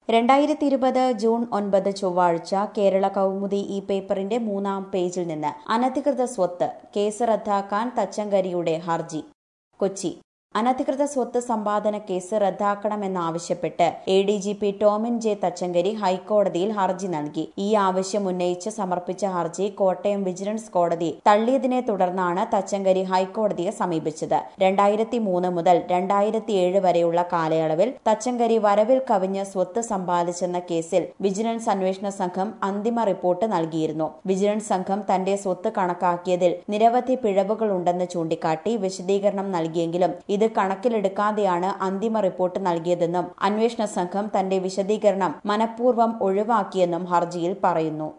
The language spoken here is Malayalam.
രണ്ടായിരത്തി ഇരുപത് ജൂൺ ഒൻപത് ചൊവ്വാഴ്ച കേരള കൗമുദി ഈ പേപ്പറിന്റെ മൂന്നാം പേജിൽ നിന്ന് അനധികൃത സ്വത്ത് കേസ് റദ്ദാക്കാൻ തച്ചങ്കരിയുടെ ഹർജി കൊച്ചി അനധികൃത സ്വത്ത് സമ്പാദന കേസ് റദ്ദാക്കണമെന്നാവശ്യപ്പെട്ട് A D G P Tomin J Thachankary ഹൈക്കോടതിയിൽ ഹർജി നൽകി ഈ ആവശ്യം ഉന്നയിച്ച് സമർപ്പിച്ച ഹർജി കോട്ടയം വിജിലൻസ് കോടതി തള്ളിയതിനെ തുടർന്നാണ് തച്ചങ്കരി ഹൈക്കോടതിയെ സമീപിച്ചത് രണ്ടായിരത്തി മൂന്ന് മുതൽ രണ്ടായിരത്തി ഏഴ് വരെയുള്ള കാലയളവിൽ തച്ചങ്കരി വരവിൽ കവിഞ്ഞ് സ്വത്ത് സമ്പാദിച്ചെന്ന കേസിൽ വിജിലൻസ് അന്വേഷണ സംഘം അന്തിമ റിപ്പോർട്ട് നൽകിയിരുന്നു വിജിലൻസ് സംഘം തന്റെ സ്വത്ത് കണക്കാക്കിയതിൽ നിരവധി പിഴവുകളുണ്ടെന്ന് ചൂണ്ടിക്കാട്ടി വിശദീകരണം നൽകിയെങ്കിലും ഇത് കണക്കിലെടുക്കാതെയാണ് അന്തിമ റിപ്പോർട്ട് നൽകിയതെന്നും അന്വേഷണ സംഘം തന്റെ വിശദീകരണം മനഃപൂർവ്വം ഒഴിവാക്കിയെന്നും ഹർജിയിൽ പറയുന്നു